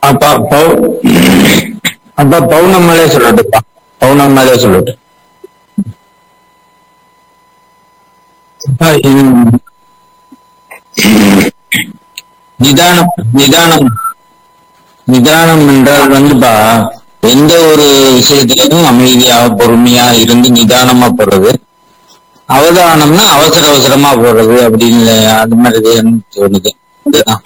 அப்பா பௌ அப்பா பௌர்ணமலே சொல்லட்டுப்பா பௌர்ணமலே சொல்லட்டு அப்பா, இது- நிதானம் நிதானம் நிதானம் என்றால் வந்துப்பா எந்த ஒரு விஷயத்திலும் அமைதியாக பொறுமையா இருந்து நிதானமா போறது அவதானம்னா அவசர அவசரமா போறது அப்படின்னு அது மாதிரி எனக்கு தோணுது இதுதான்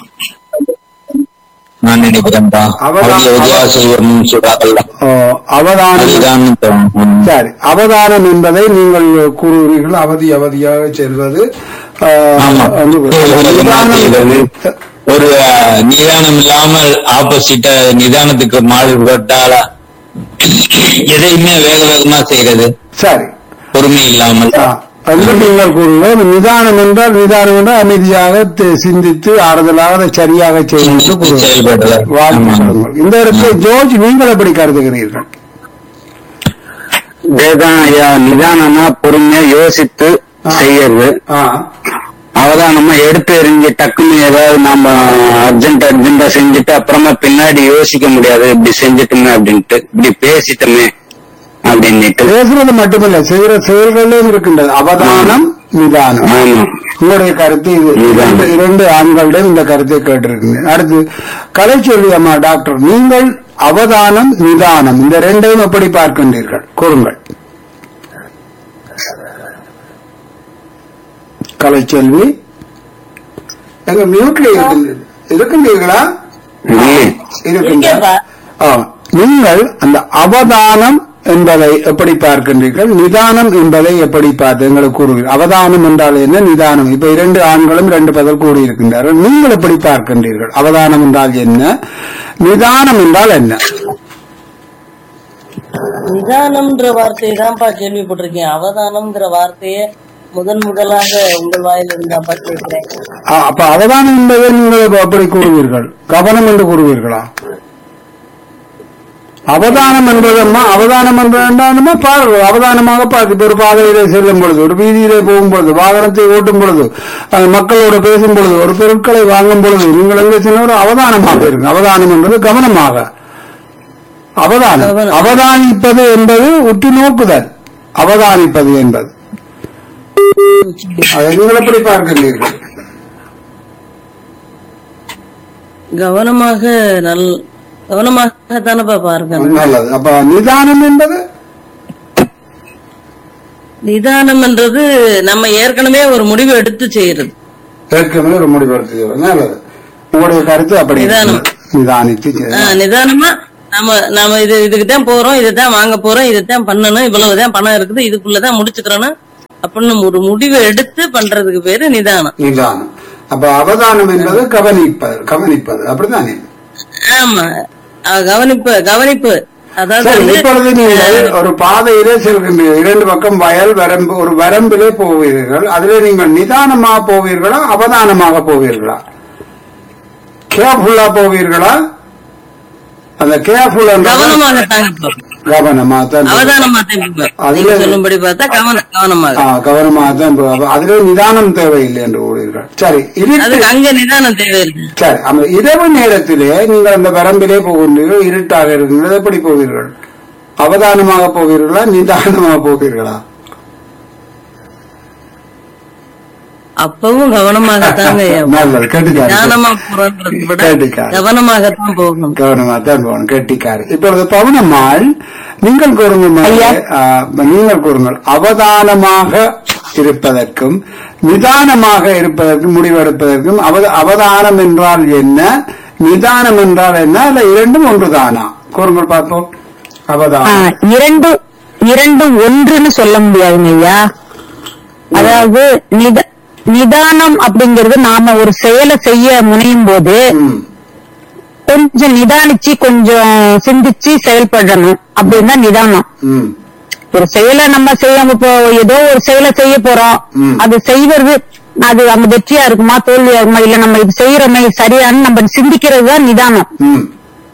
நான் நினைக்கிறேன்ப்பா அவதா- அவதிய உதயா செய்வம் சொல்றாங்கல்ல ஓ, அவதானம் அதுதான் தோணும் சரி அவதானம் என்பதை நீங்கள் கூறுகிறீர்கள் அவதி அவதியாக செல்வது ஆ, ஆமா வந்து- நிதானம் ஒரு அஹ், நிதானம் இல்லாமல் ஆப்போசிட்ட நிதானத்துக்கு மாறுபட்டால எதையுமே வேக வேகமா செய்யறது சரி பொறுமை இல்லாமல் ஆ, என்று நீங்கள் கூறுங்கள் நிதானம் என்றால் நிதானம் என்றால் அமைதியாக தி- சிந்தித்து ஆறுதலாக அதை சரியாக செய்வது சிந்தித்து செயல்படுதல். ஆமா. வாழ்த்துக்கள் இந்த இடத்துல ஜோர்ஜ் நீங்கள் எப்படி கருதுகிறீர்கள் இதேதான் ஐயா நிதானமா பொறுமையா யோசித்து செய்யறது ஆ, அவதானமா எடுத்து எறிஞ்சு டக்குன்னு ஏதாவது நாம அர்ஜென்ட் அர்ஜென்டா செஞ்சுட்டு அப்புறமா பின்னாடி யோசிக்க முடியாது இப்படி செஞ்சுட்டுமே அப்படின்ட்டு இப்படி பேசிட்டோமே அப்படின்னுட்டு பேசுறது மட்டுமல்ல செய்கிற செயல்களிலும் இருக்கின்றது அவதானம் நிதானம் ஆமா உங்களுடைய கருத்து இது நிதானம். இரண்டு- இரண்டு ஆண்களிடம் இந்த கருத்தை கேட்டிருக்கிறேன் அடுத்து கலை சொல்லி அம்மா டாக்டர் நீங்கள் அவதானம் நிதானம் இந்த ரெண்டையும் எப்படி பார்க்கின்றீர்கள் கூறுங்கள் கலைச்செல்வி எங்க மியூட்ல இருக்கின்றீர்களா இல்லை இருக்கின்ற ஆ, நீங்கள் அந்த அவதானம் என்பதை எப்படி பார்க்கின்றீர்கள் நிதானம் என்பதை எப்படி பார்த்து எங்களுக்கு கூறுவீர்கள் அவதானம் என்றால் என்ன நிதானம் இப்ப இரண்டு ஆண்களும் இரண்டு பதில் கூறியிருக்கின்றார்கள் நீங்கள் எப்படி பார்க்கின்றீர்கள் அவதானம் என்றால் என்ன நிதானம் என்றால் என்ன நிதானம்ன்ற வார்த்தையை தான்ப்பா கேள்விப்பட்டிருக்கேன் அவதானம்ங்கிற வார்த்தையை முதன் முதலாக உங்கள் வாயிலிருந்து தான்ப்பா கேட்கிறேன் ஆ, அப்ப அவதானம் என்பதை நீங்கள் எப்படி கூறுவீர்கள் கவனம் என்று கூறுவீர்களா அவதானம் என்பதம்மா அவதானம் என்றாலுமே பாருங்கள் அவதானமாக பார்த்து இப்ப ஒரு பாதையிலே செல்லும் பொழுது ஒரு வீதியிலே போகும் பொழுது வாகனத்தை ஓட்டும் பொழுது அஹ், மக்களோட பேசும் பொழுது ஒரு பொருட்களை வாங்கும் பொழுது நீங்கள் எங்கே செல்லும் ஒரு அவதானமாக இருக்கு அவதானம் என்பது கவனமாக அவதானம் கவனம். அவதானிப்பது என்பது உற்று நோக்குதல் அவதானிப்பது என்பது அதை நீங்கள் எப்படி பார்க்கின்றீர்கள் கவனமாக நல் கவனமாக தானப்பா பார்க்கணும் நல்லது அப்ப நிதானம் என்பது நிதானம்ன்றது நம்ம ஏற்கனவே ஒரு முடிவு எடுத்து செய்யறது ஏற்கனவே ஒரு முடிவெடுத்து நல்லது உங்களுடைய கருத்து அப்படி நிதானம். இருக்கிறது. நிதானித்து ஆ, செய்யணும். நிதானமா நம்ம நம்ம இது இதுக்கு தான் போறோம் இதைத்தான் வாங்க போறோம் இதைத்தான் பண்ணணும் இவ்வளவுதான் பணம் இருக்குது இதுக்குள்ளதான் முடிச்சுக்கிறோம் அப்படின்னு ஒரு முடிவை எடுத்து பண்றதுக்கு பேரு நிதானம் நிதானம் அப்ப அவதானம் என்பது கவனிப்பது கவனிப்பது அப்படித்தானே ஆமா அஹ் கவனிப்பு கவனிப்பு அதாவது சரி வந்து, இப்பொழுது நீங்கள் ஒரு பாதையிலே செல்கின்றீர்கள் இரண்டு பக்கம் வயல் வரம்பு ஒரு வரம்பிலே போவீர்கள் அதிலே நீங்கள் நிதானமாக போவீர்களா அவதானமாக போவீர்களா கேர்ஃபுல்லா போவீர்களா அந்த கேர்ஃபுல் கவனமாக தாங்க கவனமாக தான் போவீர்கள். அவதானமா தான் அதுல- சொல்லும்படி பார்த்தா கவனம் கவனமாக ஆ, கவனமாக தான் போ- அப்ப அதிலே நிதானம் தேவையில்லை என்று கூறுவீர்கள் சரி இருட்டு அதுக்கு அங்க நிதானம் தேவையில்லை சரி அந்த இரவு நேரத்திலே நீங்கள் அந்த வரம்பிலே போகின்றீர்கள் இருட்டாக இருக்கின்றது எப்படி போவீர்கள் அவதானமாக போவீர்களா நிதானமாக போவீர்களா அப்பவும் கவனமாகத்தாங்க நல்லது கெட்டிக்காரி நிதானமா போறோன்றதை விட கேட்டுக்காரு. கவனமாகத்தான் போகணும் கவனமாக தான் போகணும் கெட்டிக்காரு இப்பொழுது பவனம்மாள் நீங்கள் கூறுங்கள் மகளே, ஆ, நீங்கள் கூறுங்கள் அவதானமாக இருப்பதற்கும் நிதானமாக இருப்பதற்கும் முடிவெடுப்பதற்கும் அவத- அவதானம் என்றால் என்ன நிதானம் என்றால் என்ன இல்ல இரண்டும் ஒன்றுதானா கூறுங்கள் பார்ப்போம் அவதானம் இரண்டு இரண்டும் ஒன்றுன்னு சொல்ல முடியாதுங்க ஐயா அதாவது நித- நிதானம் அப்படிங்கிறது நாம ஒரு செயலை செய்ய முனையும் போது ம், கொஞ்சம் நிதானிச்சு கொஞ்சம் சிந்திச்சு செயல்படணும் அப்படின்னா நிதானம் ம், ஒரு செயலை நம்ம செய்ய இப்போ ஏதோ ஒரு செயலை செய்ய போறோம் ம். அது செய்வது அது அங்க வெற்றியா இருக்குமா தோல்வியா இருக்குமா இல்ல நம்ம இது செய்யறோமே இது சரியான்னு நம்ம சிந்திக்கிறது தான் நிதானம் ம்.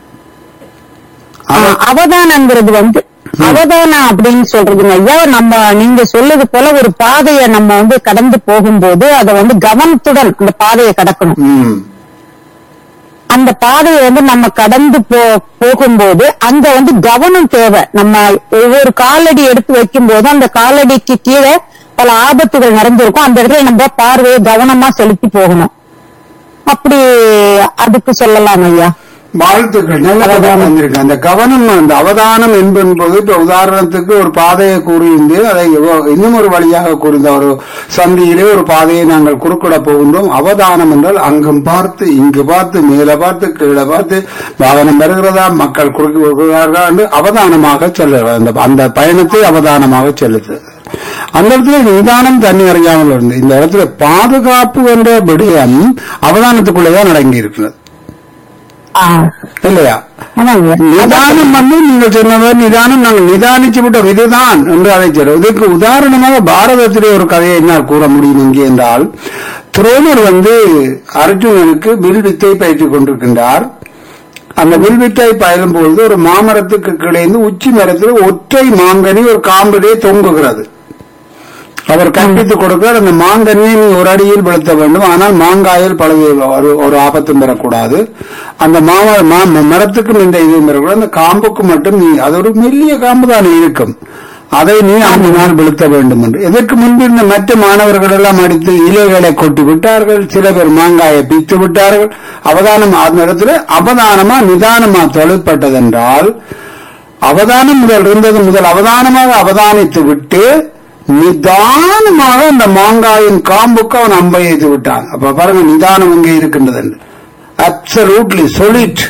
ஆ, அவதானங்கிறது வந்து அவதானம் அப்படின்னு சொல்றதுங்க ஐயா நம்ம நீங்க சொல்றது போல ஒரு பாதையை நம்ம வந்து கடந்து போகும்போது அதை வந்து கவனத்துடன் அந்த பாதையை கடக்கணும் ம். அந்த பாதையை வந்து நம்ம கடந்து போ போகும்போது அங்க வந்து கவனம் தேவை நம்ம ஒவ்வொரு காலடி எடுத்து வைக்கும் போது அந்த காலடிக்கு கீழே பல ஆபத்துகள் நடந்திருக்கும் அந்த இடத்துல நம்ம பார்வையை கவனமா செலுத்தி போகணும் அப்படி அதுக்கு சொல்லலாம் ஐயா வாழ்த்துக்கள் நல்ல கவனம் வந்திருக்கு அந்த கவனம் அந்த அவதானம் என்பது இப்ப உதாரணத்துக்கு ஒரு பாதையை கூறியிருந்து அதை எவ்வ- இன்னும் ஒரு வழியாக கூறிந்த ஒரு சந்தியிலே ஒரு பாதையை நாங்கள் குறுக்கிட போகின்றோம் அவதானம் என்றால் அங்கும் பார்த்து இங்கு பார்த்து மேல பார்த்து கீழே பார்த்து வாகனம் வருகிறதா மக்கள் குறுக்கி வருகிறார்களா என்று அவதானமாக செல்ல அந்த அந்த பயணத்தை அவதானமாக செல்லுது அந்த இடத்துல நிதானம் தண்ணி அறியாமல் இருந்து இந்த இடத்துல பாதுகாப்பு என்ற விடயம் அவதானத்துக்குள்ளேதான் அடங்கி இருக்கிறது ஆ, இல்லையா ஆமாங்க நிதானம் வந்து நீங்கள் சொன்னவர் நிதானம் நாங்கள் நிதானிச்சு விட்டோம் இதுதான் என்று அழைக்கிறோம் இதுக்கு உதாரணமாக பாரதத்திலே ஒரு கதையை என்னால் கூற முடியும் இங்கே என்றால் துரோணர் வந்து அர்ஜுனனுக்கு வில் வித்தை பயிற்றுக் கொண்டிருக்கின்றார் அந்த வில் வித்தை பயிலும் பொழுது ஒரு மாமரத்துக்கு கிடைந்து உச்சி மரத்தில் ஒற்றை மாங்கனி ஒரு காம்பிலே தொங்குகிறது அவர் கற்பித்துக் கொடுக்கிறார் அந்த மாங்கனியை நீ ஒரு அடியில் வெளுத்த வேண்டும் ஆனால் மாங்காயில் பல ஒரு ஒரு ஆபத்தும் பெறக்கூடாது அந்த மாம மா- மரத்துக்கும் இந்த இதுவும் பெறக்கூடாது அந்த காம்புக்கு மட்டும் நீ அது ஒரு மெல்லிய காம்பு தான் இருக்கும் அதை நீ அந்த நாள் வெளுத்த வேண்டும் என்று இதற்கு முன்பு இருந்த மற்ற மாணவர்கள் எல்லாம் அடித்து இலைகளை கொட்டி விட்டார்கள் சில பேர் மாங்காயை பித்து விட்டார்கள் அவதானம் அந்த இடத்துல அவதானமா நிதானமா தொழிற்பட்டதென்றால் அவதானம் முதல் இருந்தது முதல் அவதானமாக அவதானித்து விட்டு நிதானமாக அந்த மாங்காயின் காம்புக்கு அவன் அம்பை எய்து விட்டான் அப்ப பாருங்க நிதானம் இங்கே இருக்கின்றது அப்சல்யூட்லி சொல்லிட்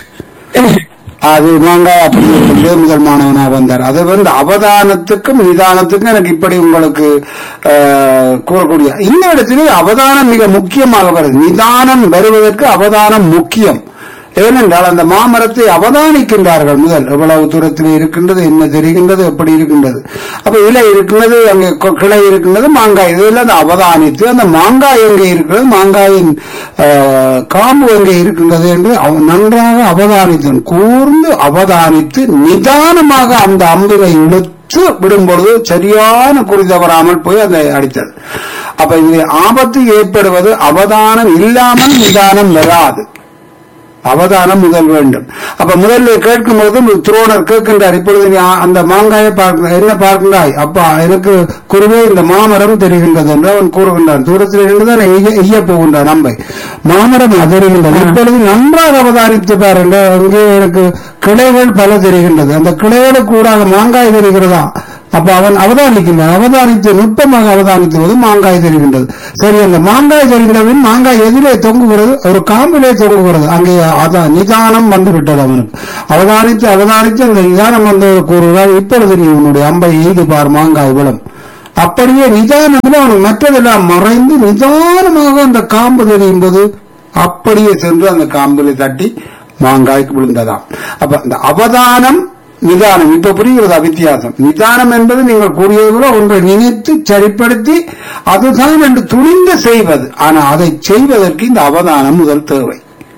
அது மாங்காய் அப்படி இருந்து முதல் மாணவனாக வந்தார் அது வந்து அவதானத்துக்கும் நிதானத்துக்கும் எனக்கு இப்படி உங்களுக்கு ஆஹ், கூறக்கூடிய இந்த இடத்திலே அவதானம் மிக முக்கியமாக வருது நிதானம் வருவதற்கு அவதானம் முக்கியம் ஏனென்றால் அந்த மாமரத்தை அவதானிக்கின்றார்கள் முதல் எவ்வளவு தூரத்தில் இருக்கின்றது என்ன தெரிகின்றது எப்படி இருக்கின்றது அப்ப இலை இருக்கின்றது அங்கே கொ- கிளை இருக்கின்றது மாங்காய் இதெல்லாம் அந்த அவதானித்து அந்த மாங்காய் எங்கே இருக்கிறது மாங்காயின் ஆஹ், காம்பு எங்கே இருக்கின்றது என்று அவன் நன்றாக அவதானித்தான் கூர்ந்து அவதானித்து நிதானமாக அந்த அம்பினை இழுத்து விடும்பொழுது சரியான குறி தவறாமல் போய் அதை அடித்தது அப்ப இது ஆபத்து ஏற்படுவது அவதானம் இல்லாமல் நிதானம் வராது அவதானம் முதல் வேண்டும் அப்ப முதல்ல கேட்கும் பொழுது துரோணர் கேட்கின்றார் இப்பொழுது நீ ஆ- அந்த மாங்காயை பார்க்க என்ன பார்க்கின்றாய் அப்பா எனக்கு குருவே இந்த மாமரம் தெரிகின்றது என்று அவன் கூறுகின்றான் தூரத்தில் இருந்துதான் எய்ய எய்ய போகின்றான் நம்பை மாமரம் தெரிகின்றது இப்பொழுது நன்றாக அவதானித்து பாருங்கள் அங்கே எனக்கு கிளைகள் பல தெரிகின்றது அந்த கிளைகளுக்கு கூட மாங்காய் தெரிகிறதா அப்ப அவன் அவதானிக்கின்றான் அவதானித்து நுட்பமாக அவதானித்து போது மாங்காய் தெரிகின்றது சரி அந்த மாங்காய் தெரிகிறவன் மாங்காய் எதிரே தொங்குகிறது ஒரு காம்பிலே தொங்குகிறது அங்கே அதான் நிதானம் வந்து விட்டது அவனுக்கு அவதானித்து அவதானித்து அந்த நிதானம் வந்து கூறுகிறார் இப்பொழுது நீ உன்னுடைய அம்பை எய்து பார் மாங்காய் விழும் அப்படியே நிதானத்தில் அவன் மற்றதெல்லாம் மறைந்து நிதானமாக அந்த காம்பு தெரியும் போது அப்படியே சென்று அந்த காம்பிலே தட்டி மாங்காய்க்கு விழுந்ததாம் அப்ப அந்த அவதானம் நிதானம் இப்ப புரிகிறதா வித்தியாசம் நிதானம் என்பது நீங்கள் கூறியது போல ஒன்றை நினைத்து சரிப்படுத்தி அதுதான் என்று துணிந்து செய்வது ஆனா அதை செய்வதற்கு இந்த அவதானம் முதல் தேவை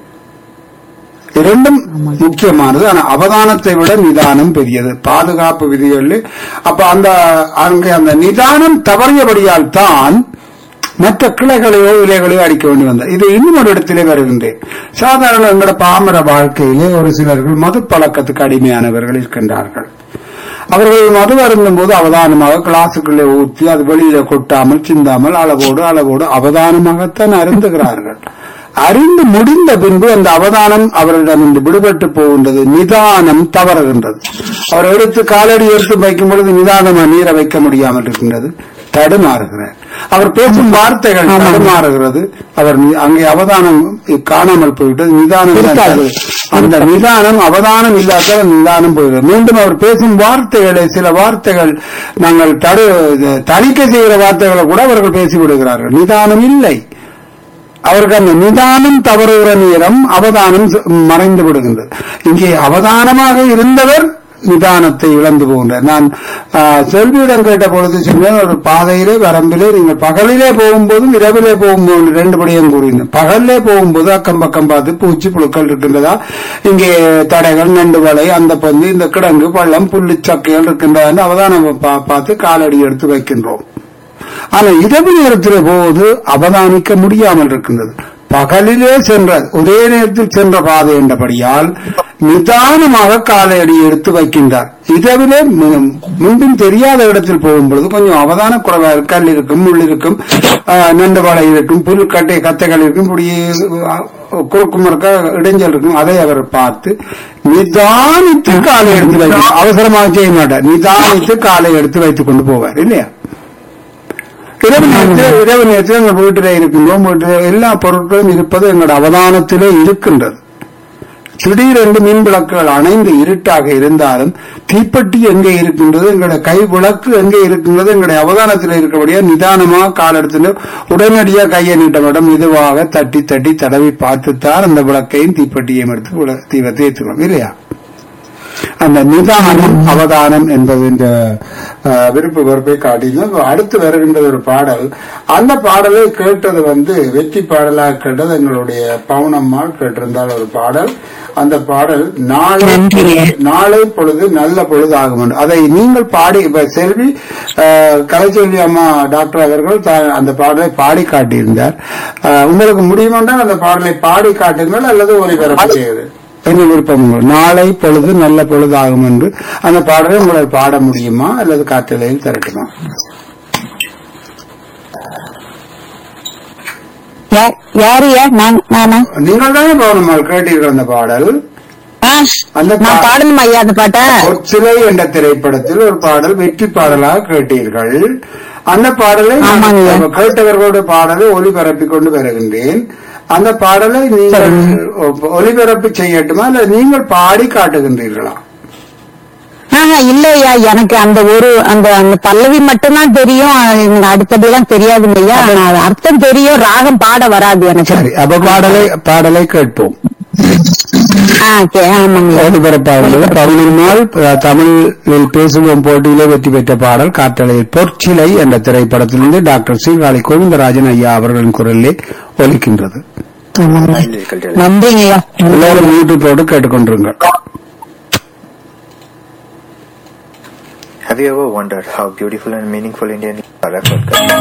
இரண்டும் முக்கியமானது ஆனா அவதானத்தை விட நிதானம் பெரியது பாதுகாப்பு விதிகள் அப்ப அந்த அங்கே அந்த நிதானம் தவறியபடியால் தான் மற்ற கிளைகளையோ இலைகளையோ அடிக்க வேண்டி வந்தது இது இன்னும் ஒரு இடத்திலே வருகின்றேன் சாதாரண எங்களோட பாமர வாழ்க்கையிலே ஒரு சிலர்கள் மது பழக்கத்துக்கு அடிமையானவர்கள் இருக்கின்றார்கள் அவர்கள் மது அருந்தும் போது அவதானமாக கிளாஸுக்குள்ளே ஊற்றி அது வெளியில கொட்டாமல் சிந்தாமல் அளவோடு அளவோடு அவதானமாகத்தான் அருந்துகிறார்கள் அறிந்து முடிந்த பின்பு அந்த அவதானம் அவர்களிடம் விடுபட்டு போகின்றது நிதானம் தவறுகின்றது அவர் எடுத்து காலடி எடுத்து வைக்கும் பொழுது நிதானமா நீரை வைக்க முடியாமல் இருக்கின்றது தடுமாறுகிறார் அவர் பேசும் வார்த்தைகள் தடுமாறுகிறது அவர் நி- அங்கே அவதானம் காணாமல் போய்விட்டது நிதானம் இல்லாதது. அந்த நிதானம் அவதானம் இல்லாத நிதானம் போகிறது மீண்டும் அவர் பேசும் வார்த்தைகளை சில வார்த்தைகள் நாங்கள் தடு இது தணிக்கை செய்கிற வார்த்தைகளை கூட அவர்கள் பேசிவிடுகிறார்கள் நிதானம் இல்லை அவருக்கு அந்த நிதானம் தவறுகிற நேரம் அவதானம் ச- மறைந்து விடுகின்றது இங்கே அவதானமாக இருந்தவர் நிதானத்தை இழந்து போகின்றார் நான் ஆ, செல்வியிடம் கேட்ட பொழுது சொன்னேன் ஒரு பாதையிலே வரம்பிலே நீங்கள் பகலிலே போகும்போதும் இரவிலே போகும்போது ரெண்டு படியும் கூறினேன் பகலிலே போகும்போது அக்கம் பக்கம் பார்த்து பூச்சி புழுக்கள் இருக்கின்றதா இங்கே தடைகள் நண்டு வலை அந்த பந்து இந்த கிடங்கு பள்ளம் புள்ளி சக்கைகள் இருக்கின்றதா அவதானம் பா- பார்த்து காலடி எடுத்து வைக்கின்றோம் ஆனா இரவு நேரத்தில் போது அவதானிக்க முடியாமல் இருக்கின்றது பகலிலே சென்ற ஒரே நேரத்தில் சென்ற பாதை என்றபடியால் நிதானமாக காலை அடி எடுத்து வைக்கின்றார் இரவிலே மு- முன்பின் தெரியாத இடத்தில் போகும்பொழுது கொஞ்சம் அவதான குறைவா இருக்கும் கல் இருக்கும் முள் இருக்கும் ஆஹ், நண்டுவாழை இருக்கும் புல் கட்டை கத்தைகள் இருக்கும் இப்படி ஆஹ், குறுக்கும் இருக்க இடைஞ்சல் இருக்கும் அதை அவர் பார்த்து நிதானித்து காலை எடுத்து வைக்கணும் அவசரமாக செய்ய மாட்டார் நிதானித்து காலை எடுத்து வைத்துக் கொண்டு போவார் இல்லையா இரவு நேரத்தில் இரவு நேரத்தில் எங்கள் வீட்டில் இருக்கின்றோம் வீட்டில் எல்லா பொருட்களும் இருப்பது எங்களோட அவதானத்திலே இருக்கின்றது திடீரென்று மின் விளக்குகள் அணைந்து இருட்டாக இருந்தாலும் தீப்பெட்டி எங்கே இருக்கின்றது எங்களுடைய கை விளக்கு எங்கே இருக்கின்றது எங்களுடைய அவதானத்தில் இருக்கபடியா நிதானமாக காலெடுத்துல உடனடியாக கையை நீட்டமிடம் மெதுவாக தட்டி தட்டி தடவி பார்த்துத்தான் அந்த விளக்கையும் தீப்பெட்டியையும் எடுத்து விள- தீபத்தை ஏற்றுக்கணும் இல்லையா அந்த நிதானம் அவதானம் என்பது இந்த அஹ், விருப்ப வெறுப்பை காட்டினோம் அடுத்து வருகின்றது ஒரு பாடல் அந்த பாடலை கேட்டது வந்து வெற்றி பாடலாக கேட்டது எங்களுடைய பவுனம்மாள் கேட்டிருந்தால் ஒரு பாடல் அந்த பாடல் நாளை நாளை பொழுது நல்ல பொழுது ஆகும் என்று. அதை நீங்கள் பாடி இப்ப செல்வி அஹ், கலைச்செல்வி அம்மா டாக்டர் அவர்கள் தா- அந்த பாடலை பாடி காட்டியிருந்தார் அஹ், உங்களுக்கு முடியுமென்றால் அந்த பாடலை பாடி காட்டுங்கள் அல்லது ஒளிபரப்பு செய்யுது என்ன விருப்பம் உங்களுக்கு? நாளை பொழுது நல்ல பொழுது ஆகும் என்று அந்த பாடலை உங்களால் பாட முடியுமா அல்லது காற்றலையில் திரட்டுமா யா- யாரு யார் நான் நானா நீங்கள் தானே பவனம்மாள் கேட்டீர்கள் அந்த பாடல் ஆ, அந்த நான் பா- பாடணுமா ஐயா அந்த பாட்டை சிலை என்ற திரைப்படத்தில் ஒரு பாடல் வெற்றி பாடலாக கேட்டீர்கள் அந்த பாடலை நான் ஆமாங்க. இப்ப கேட்டவர்களுடைய பாடலை ஒளிபரப்பிக் கொண்டு வருகின்றேன் அந்த பாடலை நீங்கள் ஒளிபரப்பு செய்யட்டுமா இல்ல நீங்கள் பாடி காட்டுகின்றீர்களா ஆஹா இல்லையா எனக்கு அந்த ஒரு அந்த அந்த பல்லவி மட்டும்தான் தெரியும் எனக்கு அடுத்ததெல்லாம் தெரியாதுங்க ஐயா நான் அர்த்தம் தெரியும் ராகம் பாட வராது எனக்கு சரி அப்ப பாடலை பாடலை கேட்போம் ஆ, சரி, ஆமாங்க ஒளிபரப்பாகிறது பவுனிருமாள் தமிழில் பேசுவோம் போட்டியிலே வெற்றி பெற்ற பாடல் காற்றலையில் பொற்சிலை என்ற திரைப்படத்திலிருந்து டாக்டர் சீர்காழி கோவிந்தராஜன் ஐயா அவர்களின் குரலிலே ஒலிக்கின்றது ஆமாங்க. நன்றிங்க ஐயா எல்லாரும் யூடியூப் போட்டு கேட்டுக்கொண்டிருங்கள் Have you ever wondered how beautiful and meaningful Indian is?